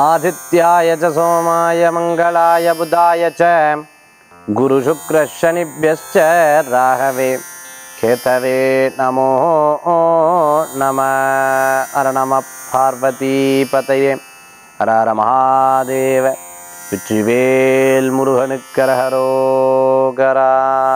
आदित्याय च सोमाय मङ्गलाय बुधाय च गुरुशुक्रशनिभ्यश्च राहवे केतवे नमो नमः हर नमः பார்வதிபதையே ஹர ஹர மகாதேவ வெற்றிவேல் முருகனுக்கரஹரோகரா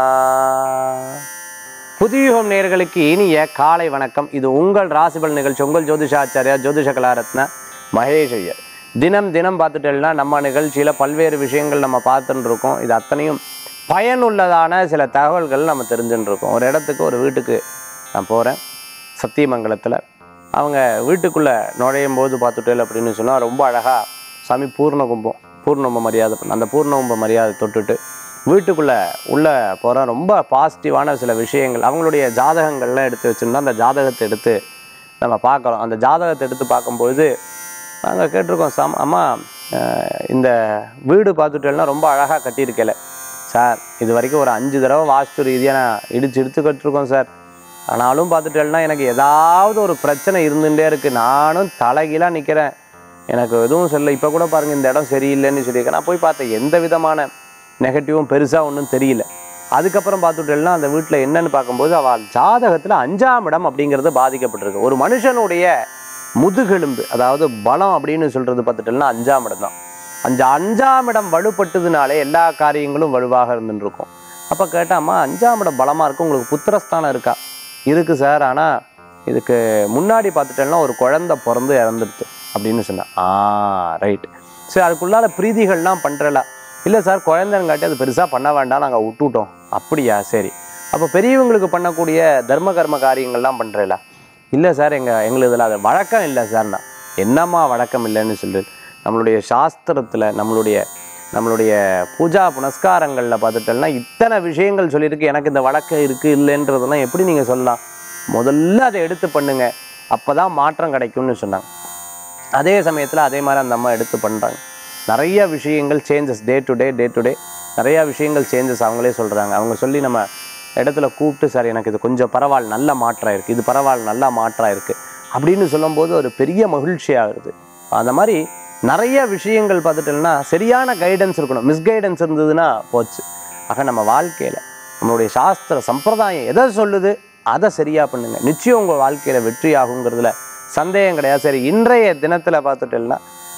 புதியுகம் நேயர்களுக்கு இனிய காலை வணக்கம் இது உங்கள் ராசிபல் நிகழ்ச்சி உங்கள் ஜோதிஷாச்சாரியா ஜோதிஷ கலாரத்ன மகேஷ் ஐயர் தினம் தினம் பார்த்துட்டேன்னா நம்ம நிகழ்ச்சியில் பல்வேறு விஷயங்கள் நம்ம பார்த்துட்டு இருக்கோம் இது அத்தனையும் பயனுள்ளதான சில தகவல்கள் நம்ம தெரிஞ்சுட்டு இருக்கோம் ஒரு இடத்துக்கு ஒரு வீட்டுக்கு நான் போகிறேன் சத்தியமங்கலத்தில் அவங்க வீட்டுக்குள்ளே நுழையும் போது பார்த்துட்டேன் அப்படின்னு சொன்னால் ரொம்ப அழகாக சாமி பூர்ண கும்பம் பூர்ணகும்ப மரியாதை பண்ண அந்த பூர்ணகும்ப மரியாதை தொட்டுட்டு வீட்டுக்குள்ளே உள்ளே போகிற ரொம்ப பாசிட்டிவான சில விஷயங்கள் அவங்களுடைய ஜாதகங்கள்லாம் எடுத்து வச்சுருந்தா அந்த ஜாதகத்தை எடுத்து நம்ம பார்க்குறோம் அந்த ஜாதகத்தை எடுத்து பார்க்கும்பொழுது நாங்கள் கேட்டிருக்கோம் சம் அம்மா அஹ், இந்த வீடு பார்த்துட்டேன்னா ரொம்ப அழகாக கட்டியிருக்கல சார் இது வரைக்கும் ஒரு அஞ்சு தடவை வாஸ்து ரீதியாக நான் இடிச்சு இடிச்சு கட்டிருக்கோம் சார் ஆனாலும் பார்த்துட்டேன்னா எனக்கு ஏதாவது ஒரு பிரச்சனை இருந்துகிட்டே இருக்குது நானும் தலைகீழாக நிற்கிறேன் எனக்கு எதுவும் சொல்ல இப்போ கூட பாருங்கள் இந்த இடம் சரியில்லைன்னு சொல்லியிருக்கேன் நான் போய் பார்த்தேன் எந்த விதமான நெகட்டிவும் பெருசாக ஒன்றும் தெரியல அதுக்கப்புறம் பார்த்துட்டேன்னா அந்த வீட்டில் என்னன்னு பார்க்கும்போது அவள் ஜாதகத்தில் அஞ்சாம் இடம் அப்படிங்கிறது பாதிக்கப்பட்டிருக்கு ஒரு மனுஷனுடைய முதுகெலும்பு அதாவது பலம் அப்படின்னு சொல்கிறது பார்த்துட்டோம்னா அஞ்சாம் இடம் தான் அஞ்சு அஞ்சாம் இடம் வலுப்பட்டதுனாலே எல்லா காரியங்களும் வலுவாக இருந்துட்டு இருக்கும் அப்போ கேட்டாம்மா அஞ்சாம் இடம் பலமாக இருக்கு உங்களுக்கு புத்திரஸ்தானம் இருக்கா இருக்குது சார் ஆனால் இதுக்கு முன்னாடி பார்த்துட்டோம்னா ஒரு குழந்தை பிறந்து இறந்துடுது அப்படின்னு சொன்னேன் ஆ ரைட் சரி அதுக்குள்ளார பிரீதிகள்லாம் பண்ணுறல இல்லை சார் குழந்தைங்காட்டி அது பெருசாக பண்ண வேண்டாம் நாங்கள் விட்டுட்டோம் அப்படியா சரி அப்போ பெரியவங்களுக்கு பண்ணக்கூடிய தர்ம கர்ம காரியங்கள்லாம் பண்ணுறல இல்லை சார் எங்கள் எங்களுக்கு இதில் அது வழக்கம் இல்லை சார்னா என்னம்மா வழக்கம் இல்லைன்னு சொல்லி நம்மளுடைய சாஸ்திரத்தில் நம்மளுடைய நம்மளுடைய பூஜா புனஸ்காரங்களில் பார்த்துட்டோம்னா இத்தனை விஷயங்கள் சொல்லியிருக்கு எனக்கு இந்த வழக்கம் இருக்குது இல்லைன்றதெல்லாம் எப்படி நீங்கள் சொல்லலாம் முதல்ல அதை எடுத்து பண்ணுங்க அப்போ தான் மாற்றம் கிடைக்கும்னு சொன்னாங்க அதே சமயத்தில் அதே மாதிரி அந்த அம்மா எடுத்து பண்ணுறாங்க நிறைய விஷயங்கள் changes day to day day to day நிறையா விஷயங்கள் சேஞ்சஸ் அவங்களே சொல்கிறாங்க அவங்க சொல்லி நம்ம இடத்துல கூப்பிட்டு சார் எனக்கு இது கொஞ்சம் பரவாயில்ல நல்ல மாற்றம் இருக்குது இது பரவாயில்ல நல்லா மாற்றம் இருக்குது அப்படின்னு சொல்லும்போது ஒரு பெரிய மகிழ்ச்சியாகுது அந்த மாதிரி நிறைய விஷயங்கள் பார்த்துட்டோம்னா சரியான கைடன்ஸ் இருக்கணும் மிஸ்கைடன்ஸ் இருந்ததுன்னா போச்சு ஆக நம்ம வாழ்க்கையில் நம்மளுடைய சாஸ்திர சம்பிரதாயம் எதை சொல்லுது அதை சரியாக பண்ணுங்க நிச்சயம் உங்கள் வாழ்க்கையில் வெற்றி ஆகுங்கிறதுல சந்தேகம் கிடையாது சரி இன்றைய தினத்தில் பார்த்துட்டோம்னா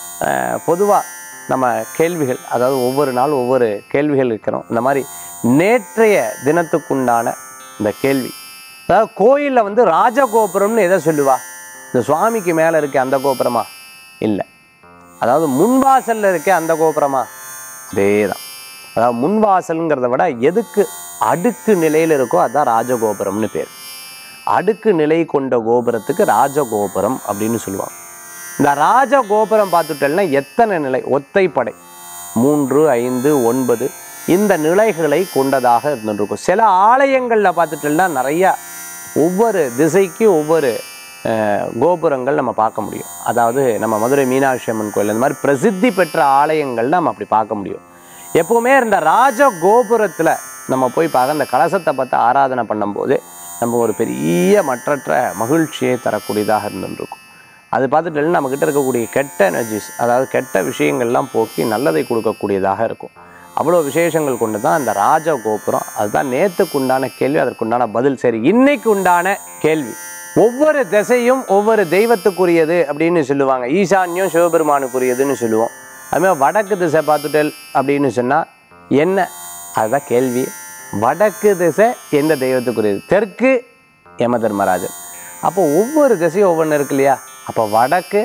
பொதுவாக நம்ம கேள்விகள் அதாவது ஒவ்வொரு நாள் ஒவ்வொரு கேள்விகள் இருக்கிறோம் இந்த மாதிரி நேற்றைய தினத்துக்குண்டான இந்த கேள்வி அதாவது கோயிலில் வந்து ராஜகோபுரம்னு எதை சொல்லுவா இந்த சுவாமிக்கு மேலே இருக்க அந்த கோபுரமா இல்லை அதாவது முன்வாசல்ல இருக்க அந்த கோபுரமா அதே தான் அதாவது முன்வாசல்ங்கிறத விட எதுக்கு அடுக்கு நிலையில் இருக்கோ அதான் ராஜகோபுரம்னு பேர் அடுக்கு நிலை கொண்ட கோபுரத்துக்கு ராஜகோபுரம் அப்படின்னு சொல்லுவாங்க இந்த ராஜகோபுரம் பார்த்துட்டோம்னா எத்தனை நிலை ஒத்தைப்படை மூன்று ஐந்து ஒன்பது இந்த நிலைகளை கொண்டதாக இருந்துருக்கும் சில ஆலயங்களில் பார்த்துட்டோம்னா நிறையா ஒவ்வொரு திசைக்கு ஒவ்வொரு அஹ், கோபுரங்கள் நம்ம பார்க்க முடியும் அதாவது நம்ம மதுரை மீனாட்சி அம்மன் கோயில் இந்த மாதிரி பிரசித்தி பெற்ற ஆலயங்கள் நம்ம அப்படி பார்க்க முடியும் எப்பவுமே இந்த ராஜ கோபுரத்தில் நம்ம போய் பார்க்க இந்த கலசத்தை பார்த்து ஆராதனை பண்ணும்போது நம்ம ஒரு பெரிய மற்றற்ற மகிழ்ச்சியை தரக்கூடியதாக இருந்துருக்கும் அது பார்த்துட்டு நம்மக்கிட்ட இருக்கக்கூடிய கெட்ட எனர்ஜிஸ் அதாவது கெட்ட விஷயங்கள்லாம் போக்கி நல்லதை கொடுக்கக்கூடியதாக இருக்கும் அவ்வளோ விசேஷங்கள் கொண்டு தான் அந்த ராஜ கோபுரம் அதுதான் நேற்றுக்கு உண்டான கேள்வி அதற்குண்டான பதில் சரி இன்னைக்கு உண்டான கேள்வி ஒவ்வொரு திசையும் ஒவ்வொரு தெய்வத்துக்குரியது அப்படின்னு சொல்லுவாங்க ஈசான்யம் சிவபெருமானுக்குரியதுன்னு சொல்லுவோம் அதுமாதிரி வடக்கு திசை பார்த்துட்டல் அப்படின்னு சொன்னால் என்ன அதுதான் கேள்வி வடக்கு திசை எந்த தெய்வத்துக்குரியது தெற்கு யம தர்மராஜன் அப்போ ஒவ்வொரு திசையும் ஒவ்வொன்று இருக்கு இல்லையா அப்போ வடக்கு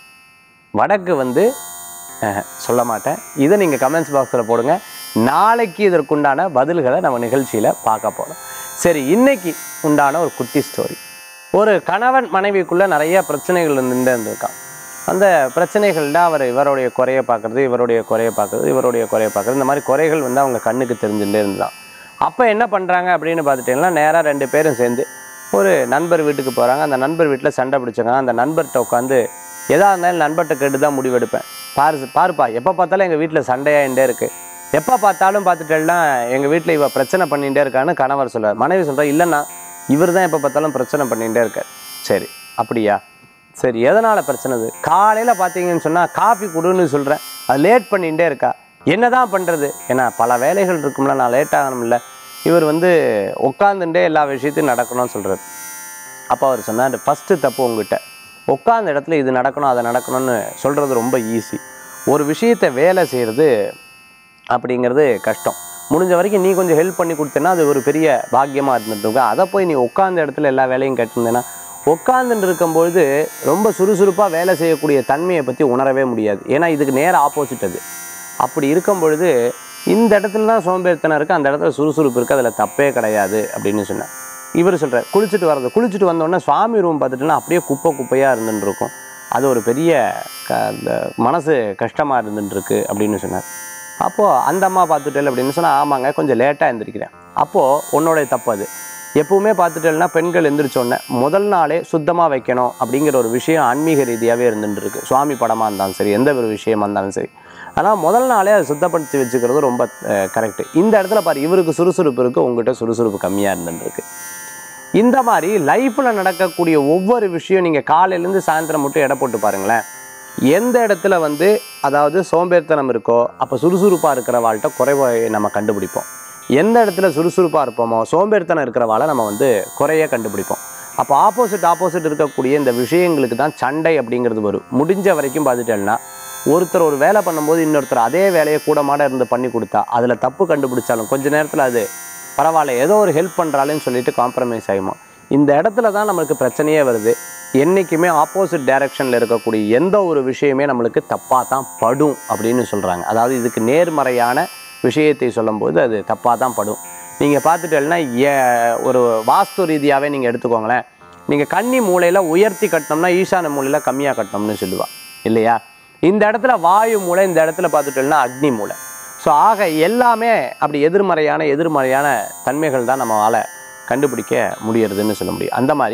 வடக்கு வந்து அஹ், சொல்ல மாட்டேன் இதை நீங்கள் கமெண்ட்ஸ் பாக்ஸில் போடுங்க நாளைக்கு இதற்குண்டான பதில்களை நம்ம நிகழ்ச்சியில் பார்க்க போகிறோம் சரி இன்னைக்கு உண்டான ஒரு குட்டி ஸ்டோரி ஒரு கணவன் மனைவிக்குள்ளே நிறைய பிரச்சனைகள் இருந்துட்டு இருந்திருக்கான் அந்த பிரச்சனைகளில் அவர் இவருடைய குறையை பார்க்குறது இவருடைய குறையை பார்க்குறது இவருடைய குறையை பார்க்குறது இந்த மாதிரி குறைகள் வந்து அவங்க கண்ணுக்கு தெரிஞ்சுட்டே இருந்தான் அப்போ என்ன பண்ணுறாங்க அப்படின்னு பார்த்துட்டிங்கன்னா நேராக ரெண்டு பேரும் சேர்ந்து ஒரு நண்பர் வீட்டுக்கு போகிறாங்க அந்த நண்பர் வீட்டில் சண்டை பிடிச்சாங்க அந்த நண்பர்கிட்ட உட்காந்து எதா இருந்தாலும் நண்பர்கிட்ட கேட்டு தான் முடிவெடுப்பேன் பாரு பாருப்பா எப்போ பார்த்தாலும் எங்கள் வீட்டில் சண்டையாகிட்டே இருக்குது எப்போ பார்த்தாலும் பார்த்துட்டேன்னா எங்கள் வீட்டில் இவ பிரச்சனை பண்ணிகிட்டே இருக்கான்னு கணவர் சொல்றார் மனைவி சொல்கிறா இல்லைண்ணா இவர் தான் எப்போ பார்த்தாலும் பிரச்சனை பண்ணிகிட்டே இருக்கார் சரி அப்படியா சரி எதனால் பிரச்சனை இது காலையில் பார்த்தீங்கன்னு சொன்னால் காஃபி கொடுன்னு சொல்கிறேன் அது லேட் பண்ணிகிட்டே இருக்கா என்னதான் பண்ணுறது ஏன்னா பல வேலைகள் இருக்கும்ல நான் லேட் ஆகணும்ல இவர் வந்து உட்காந்துட்டே எல்லா விஷயத்தையும் நடக்கணும்னு சொல்கிறார் அப்போ அவர் சொன்னார் ஃபஸ்ட்டு தப்பு உங்ககிட்ட உட்காந்த இடத்துல இது நடக்கணும் அதை நடக்கணும்னு சொல்கிறது ரொம்ப ஈஸி ஒரு விஷயத்தை வேலை செய்கிறது அப்படிங்கிறது கஷ்டம் முடிஞ்ச வரைக்கும் நீ கொஞ்சம் ஹெல்ப் பண்ணி கொடுத்தேன்னா அது ஒரு பெரிய பாக்கியமாக இருந்துட்டு இருக்கும் அதை போய் நீ உட்காந்த இடத்துல எல்லா வேலையும் கட்டிருந்தேன்னா உட்காந்துட்டு இருக்கும்பொழுது ரொம்ப சுறுசுறுப்பாக வேலை செய்யக்கூடிய தன்மையை பற்றி உணரவே முடியாது ஏன்னா இதுக்கு நேர ஆப்போசிட் அது அப்படி இருக்கும் பொழுது இந்த இடத்துல தான் சோம்பேறித்தனம் இருக்குது அந்த இடத்துல சுறுசுறுப்பு இருக்குது அதில் தப்பே கிடையாது அப்படின்னு சொன்னார் இவர் சொல்கிறார் குளிச்சுட்டு வர்றது குளிச்சுட்டு வந்தோடனே சுவாமி ரூம் பார்த்துட்டுனா அப்படியே குப்பை குப்பையாக இருந்துட்டு இருக்கும் அது ஒரு பெரிய க இந்த மனசு கஷ்டமாக இருந்துட்டு இருக்கு அப்படின்னு சொன்னார் அப்போது அந்த அம்மா பார்த்துட்டேன் அப்படின்னு சொன்னால் ஆமாங்க கொஞ்சம் லேட்டாக எழுந்திரிக்கிறேன் அப்போது உன்னோடைய தப்பு அது எப்பவுமே பார்த்துட்டேன்னா பெண்கள் எந்திரிச்ச உடனே முதல் நாளே சுத்தமாக வைக்கணும் அப்படிங்கிற ஒரு விஷயம் ஆன்மீக ரீதியாகவே இருந்துட்டு இருக்கு சுவாமி படமாக இருந்தாலும் சரி எந்த ஒரு விஷயமா இருந்தாலும் சரி ஆனால் முதல் நாளே அதை சுத்தப்படுத்தி வச்சுக்கிறது ரொம்ப கரெக்டு இந்த இடத்துல பாரு இவருக்கு சுறுசுறுப்பு இருக்குது உங்ககிட்ட சுறுசுறுப்பு கம்மியாக இருந்துட்டு இருக்கு இந்த மாதிரி லைஃப்பில் நடக்கக்கூடிய ஒவ்வொரு விஷயம் நீங்கள் காலையிலேருந்து சாயந்தரம் மட்டும் எடை போட்டு பாருங்களேன் எந்த இடத்துல வந்து அதாவது சோம்பேறித்தனம் இருக்கோ அப்போ சுறுசுறுப்பாக இருக்கிற வாழ்கிட்ட குறைவை நம்ம கண்டுபிடிப்போம் எந்த இடத்துல சுறுசுறுப்பாக இருப்போமோ சோம்பேறித்தனம் இருக்கிற வாழை நம்ம வந்து குறைய கண்டுபிடிப்போம் அப்போ ஆப்போசிட் ஆப்போசிட் இருக்கக்கூடிய இந்த விஷயங்களுக்கு தான் சண்டை அப்படிங்கிறது வரும் முடிஞ்ச வரைக்கும் பார்த்துட்டேன்னா ஒருத்தர் ஒரு வேலை பண்ணும்போது இன்னொருத்தர் அதே வேலையை கூடமாட இருந்து பண்ணி கொடுத்தா அதில் தப்பு கண்டுபிடிச்சாலும் கொஞ்ச நேரத்தில் அது பரவாயில்ல ஏதோ ஒரு ஹெல்ப் பண்ணுறாளேன்னு சொல்லிட்டு காம்ப்ரமைஸ் ஆகிமோ இந்த இடத்துல தான் நம்மளுக்கு பிரச்சனையே வருது என்றைக்குமே ஆப்போசிட் டைரக்ஷனில் இருக்கக்கூடிய எந்த ஒரு விஷயமே நம்மளுக்கு தப்பாக தான் படும் அப்படின்னு சொல்கிறாங்க அதாவது இதுக்கு நேர்மறையான விஷயத்தை சொல்லும்போது அது தப்பாக தான் படும் நீங்கள் பார்த்துட்டேன்னா ஏ- ஒரு வாஸ்து ரீதியாகவே நீங்கள் எடுத்துக்கோங்களேன் நீங்கள் கன்னி மூலையில் உயர்த்தி கட்டினோம்னா ஈசான மூலையில் கம்மியாக கட்டணும்னு சொல்லுவா இல்லையா இந்த இடத்துல வாயு மூலை இந்த இடத்துல பார்த்துட்டோம்னா அக்னி மூலை ஸோ ஆக எல்லாமே அப்படி எதிர்மறையான எதிர்மறையான தன்மைகள் தான் நம்மளால் கண்டுபிடிக்க முடியறதுன்னு சொல்ல முடியும் அந்த மாதிரி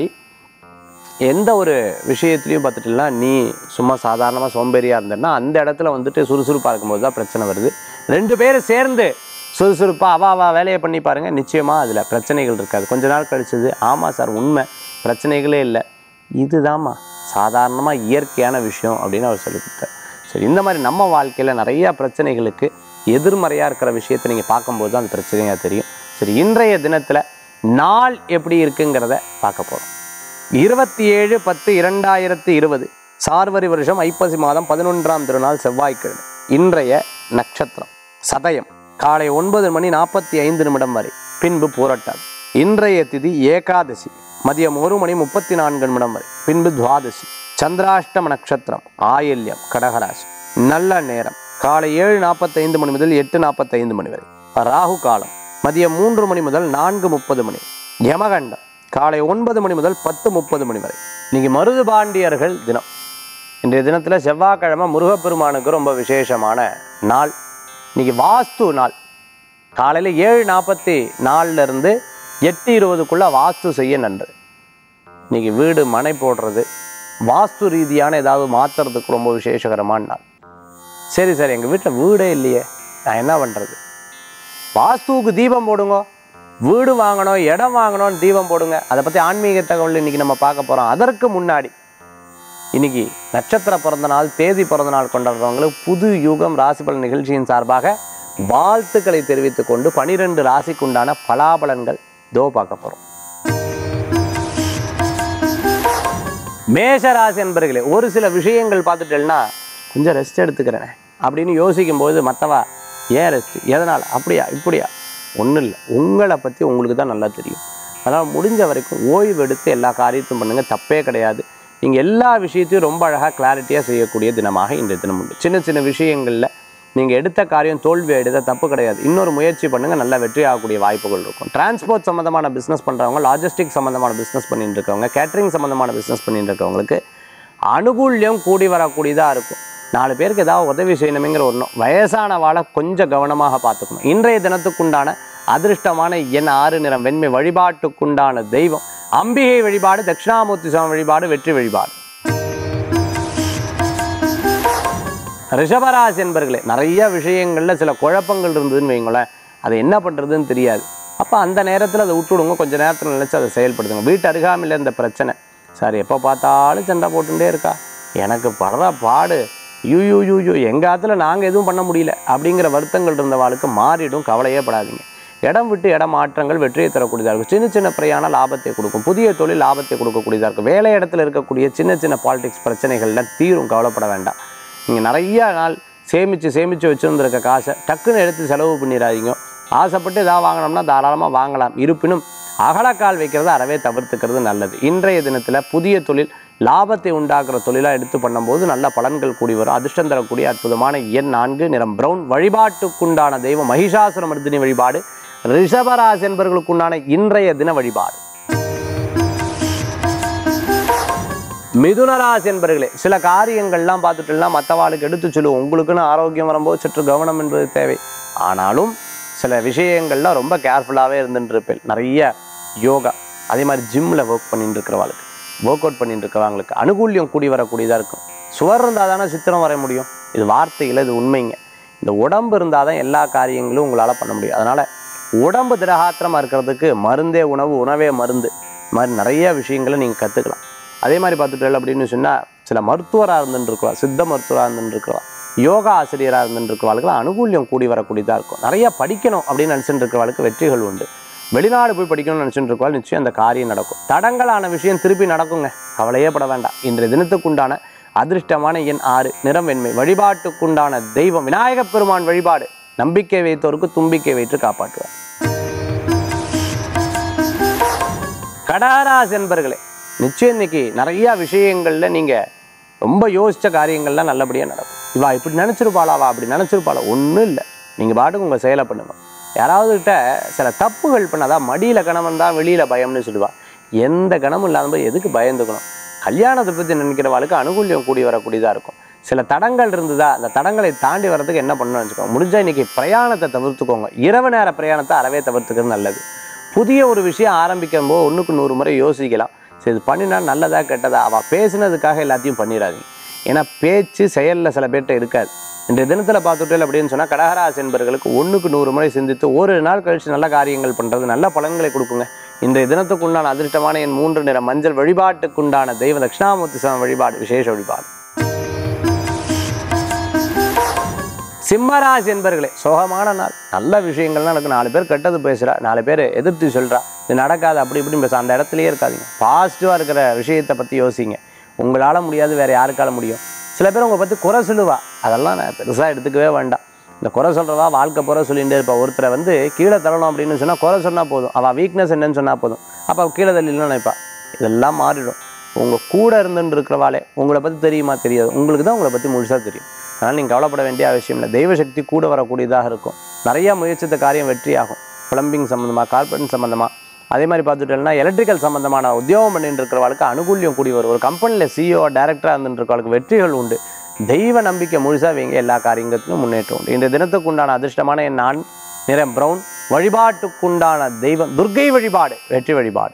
எந்த ஒரு விஷயத்துலையும் பார்த்துட்டுனா நீ சும்மா சாதாரணமாக சோம்பேறியாக இருந்தேன்னா அந்த இடத்துல வந்துட்டு சுறுசுறுப்பாக இருக்கும்போது தான் பிரச்சனை வருது ரெண்டு பேரும் சேர்ந்து சுறுசுறுப்பாக அவா அவா வேலையை பண்ணி பாருங்கள் நிச்சயமாக அதில் பிரச்சனைகள் இருக்காது கொஞ்ச நாள் கழிச்சது ஆமாம் சார் உண்மை பிரச்சனைகளே இல்லை இதுதாம்மா சாதாரணமாக இயற்கையான விஷயம் அப்படின்னு அவர் சொல்லி கொடுத்தார் சரி இந்த மாதிரி நம்ம வாழ்க்கையில் நிறையா பிரச்சனைகளுக்கு எதிர்மறையாக இருக்கிற விஷயத்தை நீங்கள் பார்க்கும்போது தான் அந்த பிரச்சனையாக தெரியும் சரி இன்றைய தினத்தில் நாள் எப்படி இருக்குங்கிறத பார்க்க போகிறோம் இருபத்தி ஏழு பத்து இரண்டாயிரத்தி இருபது சார்வரி வருஷம் ஐப்பசி மாதம் பதினொன்றாம் திருநாள் செவ்வாய்க்கிழமை இன்றைய நட்சத்திரம் சதயம் காலை ஒன்பது மணி நாற்பத்தி ஐந்து நிமிடம் வரை பின்பு பூரட்டாது இன்றைய திதி ஏகாதசி மதியம் ஒரு மணி முப்பத்தி நான்கு நிமிடம் வரை பின்பு துவாதசி சந்திராஷ்டம நட்சத்திரம் ஆயில்யம் கடகராசி நல்ல நேரம் காலை ஏழு நாற்பத்தைந்து மணி முதல் எட்டு நாற்பத்தைந்து மணி வரை ராகு காலம் மதியம் மூன்று மணி முதல் நான்கு முப்பது மணி யமகண்டம் காலை ஒன்பது மணி முதல் பத்து முப்பது மணி வரை இன்னைக்கு மருது பாண்டியர்கள் தினம் இன்றைய தினத்தில் செவ்வாய்க்கிழமை முருகப்பெருமானுக்கு ரொம்ப விசேஷமான நாள் இன்னைக்கு வாஸ்து நாள் காலையில் ஏழு நாற்பத்தி நாலுலேருந்து எட்டு இருபதுக்குள்ளே வாஸ்து செய்ய நன்று இன்னைக்கு வீடு மனை போடுறது வாஸ்து ரீதியான ஏதாவது மாற்றுறதுக்கு ரொம்ப விசேஷகரமான நாள் சரி சார் எங்கள் வீட்டில் வீடே இல்லையே நான் என்ன பண்ணுறது வாஸ்துவுக்கு தீபம் போடுங்க வீடு வாங்கணும் இடம் வாங்கணும்னு தீபம் போடுங்க அதை பற்றி ஆன்மீக தகவல் இன்னைக்கு நம்ம பார்க்க போகிறோம் அதற்கு முன்னாடி இன்னைக்கு நட்சத்திர பிறந்த நாள் தேதி பிறந்த நாள் கொண்டாடுறவங்களுக்கு புது யுகம் ராசிபலன் நிகழ்ச்சியின் சார்பாக வாழ்த்துக்களை தெரிவித்துக் கொண்டு பனிரெண்டு ராசிக்குண்டான பலாபலன்கள் தோ பார்க்க போகிறோம் மேஷ ராசி என்பர்களே ஒரு சில விஷயங்கள் பார்த்துட்டேன்னா கொஞ்சம் ரெஸ்ட் எடுத்துக்கிறேனே அப்படின்னு யோசிக்கும்போது மற்றவா ஏன் ரெஸ்ட் எதனால் அப்படியா இப்படியா ஒன்றும் இல்லை உங்களை பற்றி உங்களுக்கு தான் நல்லா தெரியும் அதனால் முடிஞ்ச வரைக்கும் ஓய்வு எடுத்து எல்லா காரியத்தையும் பண்ணுங்கள் தப்பே கிடையாது நீங்கள் எல்லா விஷயத்தையும் ரொம்ப அழகாக கிளாரிட்டியாக செய்யக்கூடிய தினமாக இன்றைய தினம் உண்டு சின்ன சின்ன விஷயங்களில் நீங்கள் எடுத்த காரியம் தோல்வி எடுத்த தப்பு கிடையாது இன்னொரு முயற்சி பண்ணுங்கள் நல்ல வெற்றி ஆகக்கூடிய வாய்ப்புகள் இருக்கும் டிரான்ஸ்போர்ட் சம்மந்தமான பிஸ்னஸ் பண்ணுறவங்க லாஜிஸ்டிக் சம்மந்தமான பிஸ்னஸ் பண்ணிட்டு இருக்கவங்க கேட்டரிங் சம்மந்தமான பிஸ்னஸ் பண்ணிட்டு இருக்கவங்களுக்கு அனுகூல்யம் கூடி வரக்கூடியதாக இருக்கும் நாலு பேருக்கு ஏதாவது உதவி செய்யணுமேங்கிற ஒன்றும் வயசான வாழை கொஞ்சம் கவனமாக பார்த்துக்கணும் இன்றைய தினத்துக்குண்டான அதிர்ஷ்டமான எண் ஆறு நிறம் வெண்மை வழிபாட்டுக்குண்டான தெய்வம் அம்பிகை வழிபாடு தட்சிணாமூர்த்தி சுவாமி வழிபாடு வெற்றி வழிபாடு ரிஷபராசி என்பர்களே நிறைய விஷயங்களில் சில குழப்பங்கள் இருந்ததுன்னு வைங்களேன் அது என்ன பண்ணுறதுன்னு தெரியாது அப்போ அந்த நேரத்தில் அதை விட்டுடுங்க கொஞ்சம் நேரத்தில் நினச்சி அதை செயல்படுத்துங்க வீட்டு அருகாமையில் இந்த பிரச்சனை சார் எப்போ பார்த்தாலும் சண்டை போட்டுட்டே இருக்கா எனக்கு படுற பாடு யூ யூ யூ யூ எங்கள் ஆத்துல நாங்கள் எதுவும் பண்ண முடியல அப்படிங்கிற வருத்தங்கள் இருந்தவாளுக்கு மாறிடும் கவலையே படாதீங்க இடம் விட்டு இடம் மாற்றங்கள் வெற்றியை தரக்கூடியதாக இருக்கும் சின்ன சின்ன பிரயாண லாபத்தை கொடுக்கும் புதிய தொழில் லாபத்தை கொடுக்கக்கூடியதாக இருக்கும் வேலை இடத்துல இருக்கக்கூடிய சின்ன சின்ன பாலிடிக்ஸ் பிரச்சனைகள்லாம் தீரும் கவலைப்பட வேண்டாம் நீங்கள் நிறைய நாள் சேமித்து சேமித்து வச்சுருந்துருக்க காசை டக்குன்னு எடுத்து செலவு பண்ணிடாதீங்க ஆசைப்பட்டு எதாவது வாங்கினோம்னா தாராளமாக வாங்கலாம் இருப்பினும் அகலக்கால் வைக்கிறத அறவே தவிர்த்துக்கிறது நல்லது இன்றைய தினத்தில் புதிய தொழில் லாபத்தை உண்டாக்குற தொழிலாக எடுத்து பண்ணும்போது நல்ல பலன்கள் கூடி வரும் அதிர்ஷ்டம் தரக்கூடிய அற்புதமான எண் நான்கு நிறம் பிரவுன் வழிபாட்டுக்குண்டான தெய்வம் மகிஷாசுர மர்தினி வழிபாடு ரிஷபராசி என்பவர்களுக்குண்டான இன்றைய தின வழிபாடு மிதுனராசி என்பர்களே சில காரியங்கள்லாம் பார்த்துட்டுலாம் மற்றவாளுக்கு எடுத்து சொல்லுவோம் உங்களுக்குன்னு ஆரோக்கியம் வரும்போது சற்று கவனம் என்பது தேவை ஆனாலும் சில விஷயங்கள்லாம் ரொம்ப கேர்ஃபுல்லாகவே இருந்துட்டு இருப்பேன் நிறைய யோகா அதே மாதிரி ஜிம்மில் ஒர்க் பண்ணிட்டு இருக்கிறவாளுக்கு ஒர்க் அவுட் பண்ணிட்டு இருக்கிறவங்களுக்கு அனுகூல்யம் கூடி வரக்கூடியதாக இருக்கும் சுவர் இருந்தால் தானே சித்திரம் வரைய முடியும் இது வார்த்தையில் இது உண்மைங்க இந்த உடம்பு இருந்தால் தான் எல்லா காரியங்களும் உங்களால் பண்ண முடியும் அதனால் உடம்பு திரகாத்திரமாக இருக்கிறதுக்கு மருந்தே உணவு உணவே மருந்து இந்த மாதிரி நிறைய விஷயங்களை நீங்கள் கற்றுக்கலாம் அதே மாதிரி பார்த்துட்டு அப்படின்னு சொன்னால் சில மருத்துவராக இருந்துருக்குவா சித்த மருத்துவராக இருந்துருக்குவா யோகா ஆசிரியராக இருந்துருக்கிறவாளுக்கு அனுகூல்யம் கூடி வரக்கூடியதாக இருக்கும் நிறைய படிக்கணும் அப்படின்னு நினச்சிட்டு இருக்கிறவாளுக்கு வெற்றிகள் உண்டு வெளிநாடு போய் படிக்கணும்னு நினச்சிட்டு இருக்கவாள் நிச்சயம் அந்த காரியம் நடக்கும் தடங்கலான விஷயம் திருப்பி நடக்குங்க கவலையே பட வேண்டாம் இன்றைய தினத்துக்குண்டான அதிர்ஷ்டமான எண் ஆறு நிறம் வெண்மை வழிபாட்டுக்குண்டான தெய்வம் விநாயகப் பெருமான் வழிபாடு நம்பிக்கை வைத்தோருக்கு தும்பிக்கை வைத்து காப்பாற்றுவார் கடகராசி என்பர்களே நிச்சயம் இன்னைக்கு நிறைய விஷயங்கள்ல நீங்க ரொம்ப யோசிச்ச காரியங்கள்லாம் நல்லபடியாக நடக்கும் இவா இப்படி நினச்சிருப்பாளாவா அப்படி நினச்சிருப்பாளா ஒன்றும் இல்லை நீங்கள் பாட்டுக்கு உங்கள் செயலை பண்ணுங்க யாராவது கிட்ட சில தப்புகள் பண்ணாதான் மடியில் கணவன் தான் வெளியில் பயம்னு சொல்லுவா எந்த கணமும் இல்லாத போது எதுக்கு பயந்துக்கணும் கல்யாணத்தை பற்றி நினைக்கிறவாளுக்கு அனுகூல்யம் கூடி வரக்கூடியதாக இருக்கும் சில தடங்கள் இருந்ததா அந்த தடங்களை தாண்டி வர்றதுக்கு என்ன பண்ணணும்னு வச்சுக்கோங்க முடிஞ்சால் இன்னைக்கு பிரயாணத்தை தவிர்த்துக்கோங்க இரவு நேர பிரயாணத்தை அறவே தவிர்த்துக்கிறது நல்லது புதிய ஒரு விஷயம் ஆரம்பிக்கும் போது ஒன்றுக்கு நூறு முறை யோசிக்கலாம் சரி இது பண்ணினா நல்லதா கெட்டதா அவள் பேசினதுக்காக எல்லாத்தையும் பண்ணிடாதீங்க ஏன்னா பேச்சு செயலில் சில பேர்கிட்ட இருக்காது இன்றைய தினத்தில் பார்த்துட்டேன் அப்படின்னு சொன்னால் கடகராசி என்பர்களுக்கு ஒன்றுக்கு நூறு முறை சிந்தித்து ஒரு நாள் கழித்து நல்ல காரியங்கள் பண்ணுறது நல்ல பலன்களை கொடுக்குங்க இன்றைய தினத்துக்குண்டான அதிர்ஷ்டமான என் மூன்று நிற மஞ்சள் வழிபாட்டுக்குண்டான தெய்வ தட்சிணாமூர்த்தி சுவாமி வழிபாடு விசேஷ வழிபாடு சிம்மராசி என்பர்களே சோகமான நாள் நல்ல விஷயங்கள்லாம் நடக்கும் நாலு பேர் கெட்டது பேசுகிறா நாலு பேர் எதிர்த்து சொல்கிறா இது நடக்காது அப்படி இப்படின்னு பேச அந்த இடத்துலயே இருக்காதீங்க பாசிட்டிவாக இருக்கிற விஷயத்தை பற்றி யோசிங்க உங்களால் முடியாது வேறு யாருக்கால முடியும் சில பேர் உங்களை பற்றி குறை சொல்லுவா அதெல்லாம் நான் பெருசாக எடுத்துக்கவே வேண்டாம் இந்த குறை சொல்கிறவா வாழ்க்கை புற சொல்லிகிட்டே இருப்பா ஒருத்தரை வந்து கீழே தள்ளணும் அப்படின்னு சொன்னால் குறை சொன்னால் போதும் அவள் வீக்னஸ் என்னன்னு சொன்னால் போதும் அப்போ அவ கீழே தள்ளிலாம் நினைப்பா இதெல்லாம் மாறிடும் உங்கள் கூட இருந்துட்டு இருக்கிறவாளே உங்களை பற்றி தெரியுமா தெரியாது உங்களுக்கு தான் உங்களை பற்றி முழுசாக தெரியும் அதனால் நீங்கள் கவலைப்பட வேண்டிய அவசியம் இல்லை தெய்வ சக்தி கூட வரக்கூடியதாக இருக்கும் நிறையா முயற்சித்த காரியம் வெற்றியாகும் பிளம்பிங் சம்மந்தமாக கார்பரேட் சம்மந்தமாக அதே மாதிரி பார்த்துட்டோம்னா எலக்ட்ரிக்கல் சம்மந்தமான உத்தியோகம் பண்ணிட்டு இருக்கிறவளுக்கு அனுகூல்யம் கூடி வரும் ஒரு கம்பெனியில் சிஇஓ டைரக்டராக இருந்துட்டு இருக்கிறவளுக்கு வெற்றிகள் உண்டு தெய்வ நம்பிக்கை முழுசாக வைங்க எல்லா காரியத்திலும் முன்னேற்றம் உண்டு இந்த தினத்துக்குண்டான அதிர்ஷ்டமான என் நான் நிறம் பிரவுன் வழிபாட்டுக்குண்டான தெய்வம் துர்க்கை வழிபாடு வெற்றி வழிபாடு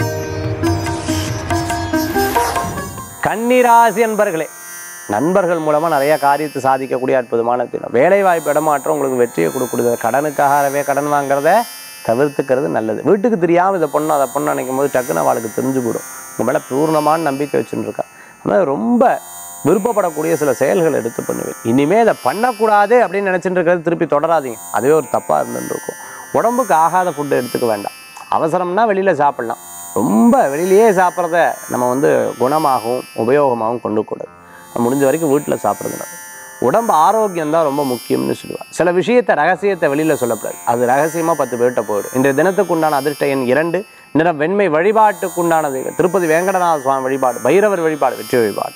கன்னிராசி என்பர்களே நண்பர்கள் மூலமாக நிறைய காரியத்தை சாதிக்கக்கூடிய அற்புதமான தினம் வேலை வாய்ப்பு இடமாற்றம் உங்களுக்கு வெற்றியை கொடுக்குறது கடனுக்காகவே கடன் வாங்குறத தவிர்த்துக்கிறது நல்லது வீட்டுக்கு தெரியாமல் இதை பொண்ணு அதை பொண்ணு நினைக்கும் போது டக்குன்னு அவளுக்கு தெரிஞ்சு போடும் உங்கள் மேலே பூர்ணமான நம்பிக்கை வச்சுருக்கா அதனால் ரொம்ப விருப்பப்படக்கூடிய சில செயல்கள் எடுத்து பண்ணுவேன் இனிமேல் இதை பண்ணக்கூடாது அப்படின்னு நினச்சிட்டு இருக்கிறது திருப்பி தொடராதீங்க அதுவே ஒரு தப்பாக இருந்துட்டு இருக்கும் உடம்புக்கு ஆகாத ஃபுட்டு எடுத்துக்க வேண்டாம் அவசரம்னா வெளியில் சாப்பிட்லாம் ரொம்ப வெளியிலேயே சாப்பிட்றத நம்ம வந்து குணமாகவும் உபயோகமாகவும் கொண்டு கூடாது முடிஞ்ச வரைக்கும் வீட்டில் சாப்பிட்றது நல்லது உடம்பு ஆரோக்கியம் தான் ரொம்ப முக்கியம்னு சொல்லுவாள் சில விஷயத்தை ரகசியத்தை வெளியில் சொல்லக்கூடாது அது ரகசியமாக பத்து பேர்கிட்ட போயிடும் இன்றைய தினத்துக்குண்டான அதிர்ஷ்ட எண் இரண்டு நிறம் வெண்மை வழிபாட்டுக்குண்டான தெய்வம் திருப்பதி வேங்கடநாத சுவாமி வழிபாடு பைரவர் வழிபாடு வெற்றி வழிபாடு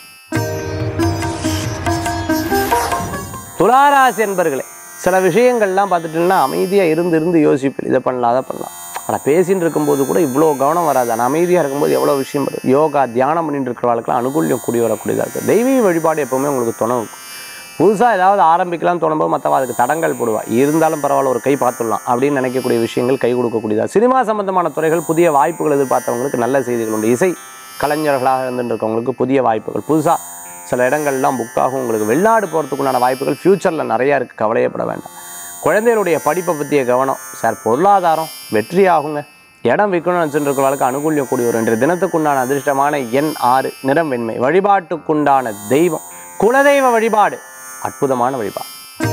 துளாராசி என்பர்களே சில விஷயங்கள்லாம் பார்த்துட்டீங்கன்னா அமைதியாக இருந்து இருந்து யோசிப்பேன் இதை பண்ணலாம் அதை பண்ணலாம் ஆனால் பேசின்னு இருக்கும்போது கூட இவ்வளோ கவனம் வராது ஆனால் அமைதியாக இருக்கும்போது எவ்வளோ விஷயம் வரும் யோகா தியானம் பண்ணிட்டு இருக்கிறவர்களுக்குலாம் அனுகூல்யம் கூடி வரக்கூடியதாக இருக்குது தெய்வீக வழிபாடு எப்போவுமே உங்களுக்கு துணை இருக்கும் புதுசாக ஏதாவது ஆரம்பிக்கலாம் தோணும்போது மற்றவங்க அதுக்கு தடங்கள் போடுவா இருந்தாலும் பரவாயில்ல ஒரு கை பார்த்துடலாம் அப்படின்னு நினைக்கக்கூடிய விஷயங்கள் கை கொடுக்கக்கூடியதா சினிமா சம்பந்தமான துறைகள் புதிய வாய்ப்புகள் எதிர்பார்த்தவங்களுக்கு நல்ல செய்திகள் உண்டு இசை கலைஞர்களாக இருந்துட்டு இருக்கவங்களுக்கு புதிய வாய்ப்புகள் புதுசாக சில இடங்கள்லாம் புக் ஆகும் உங்களுக்கு வெளிநாடு போகிறதுக்குண்டான வாய்ப்புகள் ஃப்யூச்சரில் நிறையா இருக்குது கவலையப்பட வேண்டாம் குழந்தைகளுடைய படிப்பை பற்றிய கவனம் சார் பொருளாதாரம் வெற்றி ஆகுங்க இடம் விற்கணும்னு நினச்சிட்டு இருக்கிறவர்களுக்கு அனுகூல்யம் கூடி வரும் இன்றைய தினத்துக்குண்டான அதிர்ஷ்டமான எண் ஆறு நிறம் வெண்மை வழிபாட்டுக்குண்டான தெய்வம் குலதெய்வ வழிபாடு அற்புதமான வழிபாடு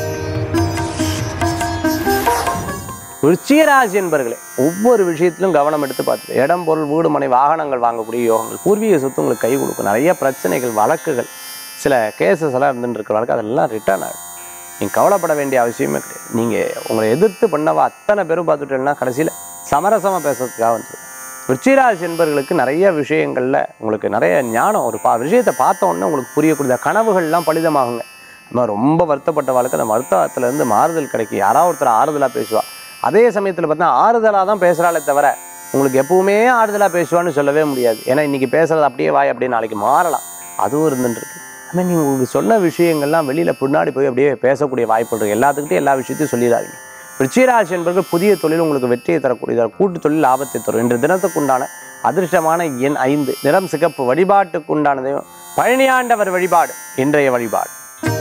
விருச்சிகராசி என்பர்களே ஒவ்வொரு விஷயத்திலும் கவனம் எடுத்து பார்த்து இடம் பொருள் வீடு மனை வாகனங்கள் வாங்கக்கூடிய யோகங்கள் பூர்வீக சொத்து உங்களுக்கு கை கொடுக்கும் நிறைய பிரச்சனைகள் வழக்குகள் சில கேசஸ் எல்லாம் இருந்துட்டு இருக்கிற வழக்கு அதெல்லாம் ரிட்டர்ன் ஆகும் நீங்கள் கவலைப்பட வேண்டிய அவசியமே கிடையாது நீங்கள் உங்களை எதிர்த்து பண்ணவா அத்தனை பேரும் பார்த்துட்டேன்னா கடைசியில் சமரசமாக பேசுறதுக்காக வந்துடும் விருச்சிகராசி என்பர்களுக்கு நிறைய விஷயங்களில் உங்களுக்கு நிறைய ஞானம் ஒரு பா விஷயத்தை பார்த்த உடனே உங்களுக்கு புரியக்கூடிய கனவுகள்லாம் பலிதமாகுங்க நம்ம ரொம்ப வருத்தப்பட்ட வாழ்க்கை அந்த வருத்தத்துலேருந்து மாறுதல் கிடைக்கும் யாராவது ஒருத்தர் ஆறுதலாக பேசுவா அதே சமயத்தில் பார்த்தா ஆறுதலாக தான் பேசுகிறாளே தவிர உங்களுக்கு எப்பவுமே ஆறுதலாக பேசுவான்னு சொல்லவே முடியாது ஏன்னா இன்றைக்கி பேசுகிறது அப்படியே வாய் அப்படியே நாளைக்கு மாறலாம் அதுவும் இருந்துட்டு இருக்கு ஆனால் நீங்கள் உங்களுக்கு சொன்ன விஷயங்கள்லாம் வெளியில் பின்னாடி போய் அப்படியே பேசக்கூடிய வாய்ப்பு இருக்கு எல்லாத்துக்கிட்டையும் எல்லா விஷயத்தையும் சொல்லிடாதீங்க விருச்சிகராசி என்பவர்கள் புதிய தொழில் உங்களுக்கு வெற்றியை தரக்கூடியதாக கூட்டு தொழில் லாபத்தை தரும் இன்று தினத்துக்குண்டான அதிர்ஷ்டமான எண் ஐந்து நிறம் சிகப்பு வழிபாட்டுக்குண்டான தெய்வம் பழனியாண்டவர் வழிபாடு இன்றைய வழிபாடு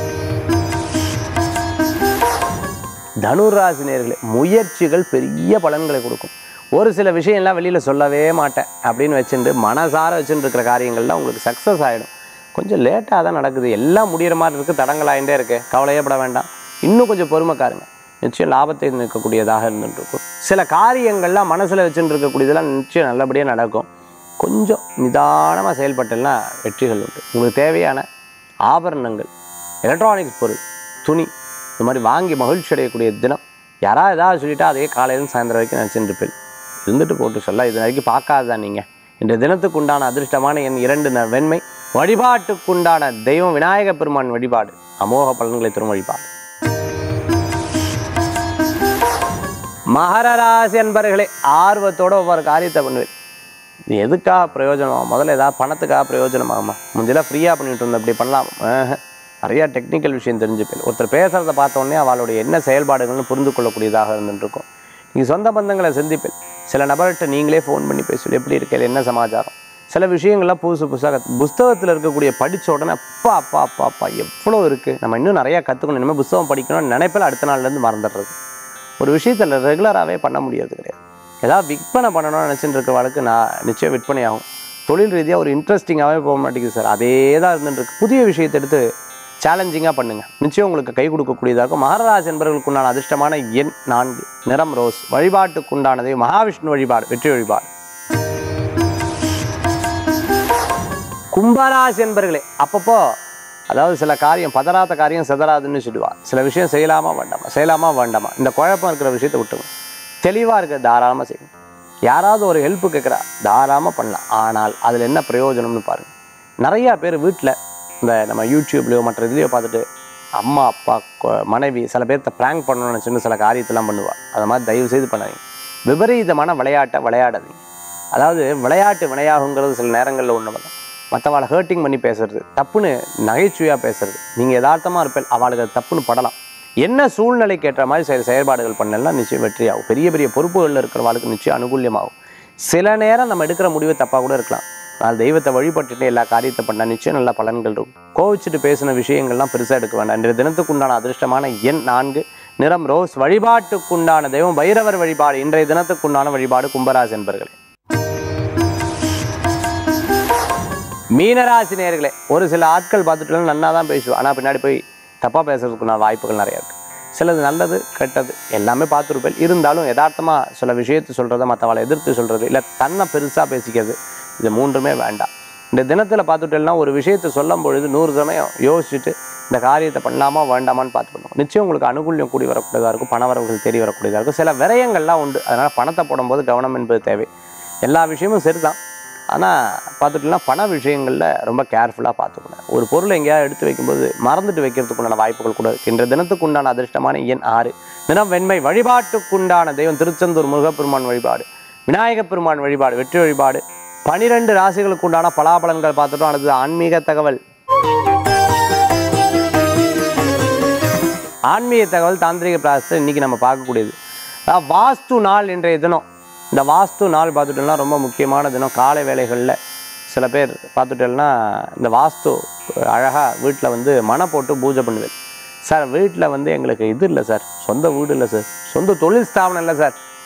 தனுராசி நேர்களே முயற்சிகள் பெரிய பலன்களை கொடுக்கும் ஒரு சில விஷயம்லாம் வெளியில் சொல்லவே மாட்டேன் அப்படின்னு வச்சுட்டு மனசார வச்சுட்டு இருக்கிற காரியங்கள்லாம் உங்களுக்கு சக்ஸஸ் ஆகிடும் கொஞ்சம் லேட்டாக தான் நடக்குது எல்லாம் முடியிற மாதிரி இருக்குது தடங்களாயிட்டே இருக்கு கவலையே பட வேண்டாம் இன்னும் கொஞ்சம் பொறுமைக்காருங்க நிச்சயம் லாபத்தை நிற்கக்கூடியதாக இருந்துட்டு இருக்கும் சில காரியங்கள்லாம் மனசில் வச்சுட்டு இருக்கக்கூடியதெல்லாம் நிச்சயம் நல்லபடியாக நடக்கும் கொஞ்சம் நிதானமாக செயல்பட்டேன்னா வெற்றிகள் உண்டு உங்களுக்கு தேவையான ஆபரணங்கள் எலக்ட்ரானிக்ஸ் பொருள் துணி இந்த மாதிரி வாங்கி மகிழ்ச்சி அடையக்கூடிய தினம் யாராவது ஏதாவது சொல்லிட்டா அதே காலையிலேருந்து சாயந்தரம் வரைக்கும் நினச்சிட்டு இருப்பேன் இருந்துட்டு போட்டு சொல்ல இது வரைக்கும் பார்க்காததான் நீங்கள் இன்றைய தினத்துக்கு உண்டான அதிர்ஷ்டமான என் இரண்டு ந- வெண்மை வழிபாட்டுக்குண்டான தெய்வம் விநாயக பெருமான் வழிபாடு அமோக பலன்களை தரும் வழிபாடு மகர ராசி அன்பர்களே ஆர்வத்தோட ஒவ்வொரு காரியத்தை பண்ணுவேன் இது எதுக்காக பிரயோஜனமா முதல்ல ஏதாவது பணத்துக்காக பிரயோஜனமாகுமா முந்தியெல்லாம் ஃப்ரீயாக பண்ணிட்டு இருந்தேன் அப்படி பண்ணலாம் ஆஹ். நிறையா டெக்னிக்கல் விஷயம் தெரிஞ்சுப்பேன் ஒருத்தர் பேசுகிறத பார்த்த உடனே அவளுடைய என்ன செயல்பாடுகள்னு புரிந்து கொள்ளக்கூடியதாக இருந்துருக்கும் நீங்கள் சொந்த பந்தங்களை சந்திப்பேன் சில நபர்கிட்ட நீங்களே ஃபோன் பண்ணி பேசுவீங்க எப்படி இருக்கு என்ன சமாச்சாரம் சில விஷயங்கள்லாம் புதுசு புதுசாக கத்து புஸ்தகத்தில் இருக்கக்கூடிய படித்த உடனே அப்பா அப்பா அப்பா அப்பா எவ்வளோ இருக்குது நம்ம இன்னும் நிறையா கற்றுக்கணும் இனிமேல் புஸ்தகம் படிக்கணும்னு நினைப்பில் அடுத்த நாள்லேருந்து மறந்துடுறது ஒரு விஷயத்தில் ரெகுலராகவே பண்ண முடியாது கிடையாது ஏதாவது விற்பனை பண்ணணும்னு நினச்சிட்டு இருக்கிறவளுக்கு நான் நிச்சயம் விற்பனை ஆகும் தொழில் ரீதியாக ஒரு இன்ட்ரெஸ்டிங்காகவே போக மாட்டேங்குது சார் அதே தான் இருந்துட்டு இருக்கு புதிய விஷயத்தை எடுத்து சேலஞ்சிங்காக பண்ணுங்கள் நிச்சயம் உங்களுக்கு கை கொடுக்கக்கூடியதாக இருக்கும் மகாராஜ் என்பவர்களுக்குண்டான அதிர்ஷ்டமான எண் நான்கு நிறம் ரோஸ் வழிபாட்டுக்குண்டானதே மகாவிஷ்ணு வழிபாடு வெற்றி வழிபாடு கும்பராசி என்பர்களே அப்பப்போ அதாவது சில காரியம் பதறாத காரியம் செதறாதுன்னு சொல்லுவா சில விஷயம் செய்யலாமா வேண்டாமா செய்யலாமா வேண்டாமா இந்த குழப்பம் இருக்கிற விஷயத்தை விட்டுருங்க தெளிவாக இருக்க தாராளமாக செய்யுங்க யாராவது ஒரு ஹெல்ப் கேட்குறா தாராளமாக பண்ணலாம் ஆனால் அதில் என்ன பிரயோஜனம்னு பாருங்கள் நிறையா பேர் வீட்டில் இந்த நம்ம யூடியூப்லேயோ மற்ற இதுலேயோ பார்த்துட்டு அம்மா அப்பா கொ- மனைவி சில பேர்த்த ப்ராங்க் பண்ணணும்னு நினச்சின்னு சில காரியத்தெல்லாம் பண்ணுவா அது மாதிரி தயவு செய்து பண்ணாதீங்க விபரீதமான விளையாட்டை விளையாடாதீங்க அதாவது விளையாட்டு வினையாகுங்கிறது சில நேரங்களில் ஒன்று தான் மற்றவாளை ஹர்ட்டிங் பண்ணி பேசுறது தப்புன்னு நகைச்சுவையாக பேசுறது நீங்கள் யதார்த்தமாக இருப்பேன் அவளுக்கு அது தப்புன்னு படலாம் என்ன சூழ்நிலைக்கு ஏற்ற மாதிரி சில செயல்பாடுகள் பண்ணலாம் நிச்சயம் வெற்றியாகும் பெரிய பெரிய பொறுப்புகளில் இருக்கிறவாளுக்கு நிச்சயம் அனுகூல்யமாகும் சில நேரம் நம்ம எடுக்கிற முடிவு தப்பாக கூட இருக்கலாம் ஆனால் தெய்வத்தை வழிபட்டுட்டு எல்லா காரியத்தை பண்ணால் நிச்சயம் நல்ல பலன்கள் இருக்கும் கோவிச்சுட்டு பேசின விஷயங்கள்லாம் பெருசாக எடுக்க வேண்டாம் இன்றைய தினத்துக்குண்டான அதிர்ஷ்டமான எண் நான்கு நிறம் ரோஸ் வழிபாட்டுக்குண்டான தெய்வம் பைரவர் வழிபாடு இன்றைய தினத்துக்குண்டான வழிபாடு கும்பராசி என்பர்களே மீனராசி நேயர்களே ஒரு சில ஆட்கள் பார்த்துட்டு நன்னா தான் பேசுவோம் ஆனால் பின்னாடி போய் தப்பாக பேசுறதுக்குண்டான வாய்ப்புகள் நிறையா இருக்குது சிலது நல்லது கெட்டது எல்லாமே பார்த்துருப்பேன் இருந்தாலும் யதார்த்தமாக சில விஷயத்தை சொல்கிறத மற்றவளை எதிர்த்து சொல்கிறது இல்லை தன்னை பெருசாக பேசிக்கிறது இது மூன்றுமே வேண்டாம் இந்த தினத்தில் பார்த்துட்டேன்னா ஒரு விஷயத்தை சொல்லும் பொழுது நூறு சமயம் யோசிச்சுட்டு இந்த காரியத்தை பண்ணலாமா வேண்டாமான்னு பார்த்து பண்ணுவோம் நிச்சயம் உங்களுக்கு அனுகூல்யம் கூடி வரக்கூடியதாக இருக்கும் பண வரவுகள் தேடி வரக்கூடியதாக இருக்கும் சில விரயங்கள்லாம் உண்டு அதனால் பணத்தை போடும்போது கவனம் என்பது தேவை எல்லா விஷயமும் சரிதான் ஆனால் பார்த்துட்டோம்னா பண விஷயங்களில் ரொம்ப கேர்ஃபுல்லாக பார்த்துக்கணும் ஒரு பொருளை எங்கேயாவது எடுத்து வைக்கும்போது மறந்துட்டு வைக்கிறதுக்குண்டான வாய்ப்புகள் கூட இருக்கு இன்ற தினத்துக்கு உண்டான அதிர்ஷ்டமான எண் ஆறு தினம் வெண்மை வழிபாட்டுக்குண்டான தெய்வம் திருச்செந்தூர் முருகப்பெருமான் வழிபாடு விநாயகப் பெருமான் வழிபாடு வெற்றி வழிபாடு பனிரெண்டு ராசிகளுக்கு உண்டான பலாபலன்கள் பார்த்துட்டோம் அடுத்தது ஆன்மீக தகவல் ஆன்மீக தகவல் தாந்திரிக பிராசத்தை இன்னைக்கு நம்ம பார்க்கக்கூடியது அதாவது வாஸ்து நாள் இன்றைய தினம் இந்த வாஸ்து நாள் பார்த்துட்டோம்னா ரொம்ப முக்கியமான தினம் காலை வேளைகளில் சில பேர் பார்த்துட்டோம்னா இந்த வாஸ்து அழகாக வீட்டில் வந்து மனை போட்டு பூஜை பண்ணுவேன் சார் வீட்டில் வந்து எங்களுக்கு இது இல்லை சார் சொந்த வீடு இல்லை சார் சொந்த தொழில் ஸ்தாபனம் இல்லை சார்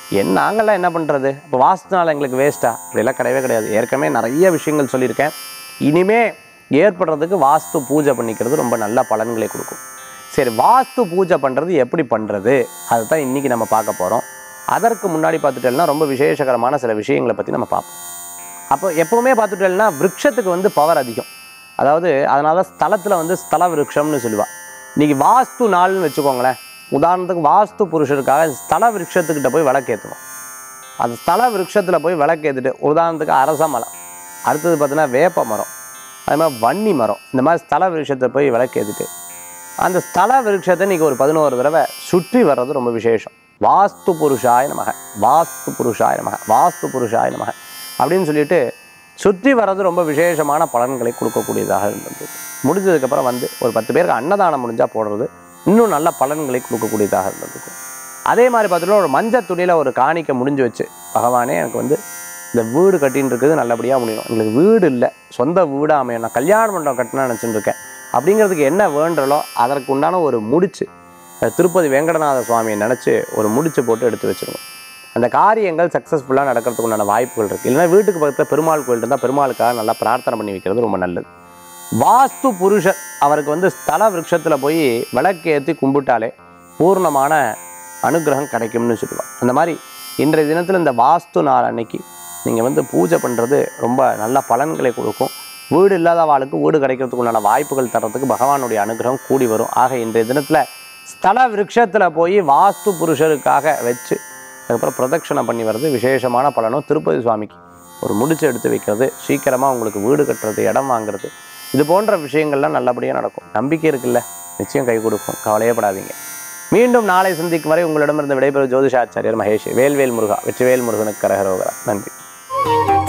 என் நாங்கள்லாம் என்ன பண்ணுறது இப்போ வாஸ்துனால எங்களுக்கு வேஸ்ட்டா அப்படிலாம் கிடையவே கிடையாது ஏற்கனவே நிறைய விஷயங்கள் சொல்லியிருக்கேன் இனிமே ஏற்படுறதுக்கு வாஸ்து பூஜை பண்ணிக்கிறது ரொம்ப நல்ல பலன்களை கொடுக்கும் சரி வாஸ்து பூஜை பண்ணுறது எப்படி பண்ணுறது அதை தான் இன்றைக்கி நம்ம பார்க்க போகிறோம் அதற்கு முன்னாடி பார்த்துட்டோம்னா ரொம்ப விசேஷகரமான சில விஷயங்களை பற்றி நம்ம பார்ப்போம் அப்போ எப்போவுமே பார்த்துட்டோம்னா விருட்சத்துக்கு வந்து பவர் அதிகம் அதாவது அதனால ஸ்தலத்தில் வந்து ஸ்தல விருட்சம்னு சொல்லுவா இன்னைக்கு வாஸ்து நாள்னு வச்சுக்கோங்களேன் உதாரணத்துக்கு வாஸ்து புருஷருக்காக ஸ்தல விருட்சத்துக்கிட்ட போய் விளக்கேற்றணும் அந்த ஸ்தல விருட்சத்தில் போய் விளக்கேற்றிட்டு உதாரணத்துக்கு அரச மரம் அடுத்தது பார்த்தீங்கன்னா வேப்ப மரம் அது மாதிரி வன்னி மரம் இந்த மாதிரி ஸ்தல விருட்சத்தை போய் விளக்கேற்றிட்டு அந்த ஸ்தல விருட்சத்தை இன்னைக்கு ஒரு பதினோரு தடவை சுற்றி வர்றது ரொம்ப விசேஷம் வாஸ்து புருஷாய நமக வாஸ்து புருஷாய நமக வாஸ்து புருஷாய நமக அப்படின்னு சொல்லிட்டு சுற்றி வர்றது ரொம்ப விசேஷமான பலன்களை கொடுக்கக்கூடியதாக இருந்தது முடிஞ்சதுக்கப்புறம் வந்து ஒரு பத்து பேருக்கு அன்னதானம் முடிஞ்சால் போடுறது இன்னும் நல்ல பலன்களை கொடுக்கக்கூடியதாக இருந்தது அதே மாதிரி பார்த்துட்டு ஒரு மஞ்சள் துணியில் ஒரு காணிக்க முடிஞ்சு வச்சு பகவானே எனக்கு வந்து இந்த வீடு கட்டின்னு இருக்குது நல்லபடியாக முடியும் எங்களுக்கு வீடு இல்லை சொந்த வீடாக அமையும் நான் கல்யாண மண்டபம் கட்டணும்னு நினச்சிட்டு இருக்கேன் அப்படிங்கிறதுக்கு என்ன வேண்டுறலோ அதற்கு உண்டான ஒரு முடிச்சு அஹ் திருப்பதி வெங்கடநாத சுவாமியை நினச்சி ஒரு முடிச்சு போட்டு எடுத்து வச்சிருவோம் அந்த காரியங்கள் சக்ஸஸ்ஃபுல்லாக நடக்கிறதுக்கு உண்டான வாய்ப்புகள் இருக்குது இல்லைன்னா வீட்டுக்கு பக்கத்தில் பெருமாள் கோயில் இருந்தால் பெருமாளுக்காக நல்லா பிரார்த்தனை பண்ணி வைக்கிறது ரொம்ப நல்லது வாஸ்து புருஷர் அவருக்கு வந்து ஸ்தல விருட்சத்தில் போய் விளக்கேற்றி கும்பிட்டாலே பூர்ணமான அனுகிரகம் கிடைக்கும்னு சொல்லுவாள் அந்த மாதிரி இன்றைய தினத்தில் இந்த வாஸ்து நாள் அன்னைக்கு நீங்கள் வந்து பூஜை பண்ணுறது ரொம்ப நல்ல பலன்களை கொடுக்கும் வீடு இல்லாத வாளுக்கு வீடு கிடைக்கிறதுக்கு உண்டான வாய்ப்புகள் தர்றதுக்கு பகவானுடைய அனுகிரகம் கூடி வரும் ஆக இன்றைய தினத்தில் ஸ்தல விருட்சத்தில் போய் வாஸ்து புருஷருக்காக வச்சு அதுக்கப்புறம் பிரதட்சணை பண்ணி வர்றது விசேஷமான பலனும் திருப்பதி சுவாமிக்கு ஒரு முடிச்சு எடுத்து வைக்கிறது சீக்கிரமாக உங்களுக்கு வீடு கட்டுறது இடம் வாங்குறது இது போன்ற விஷயங்கள்லாம் நல்லபடியாக நடக்கும் நம்பிக்கை இருக்குல்ல நிச்சயம் கை கொடுக்கும் கவலையப்படாதீங்க மீண்டும் நாளை சந்திக்கும் வரை உங்களிடமிருந்து விடைபெறும் ஜோதிஷாச்சாரியர் மகேஷ் வேல்வேல் முருகா வெற்றிவேல் முருகனுக்கு கரகரோகரா நன்றி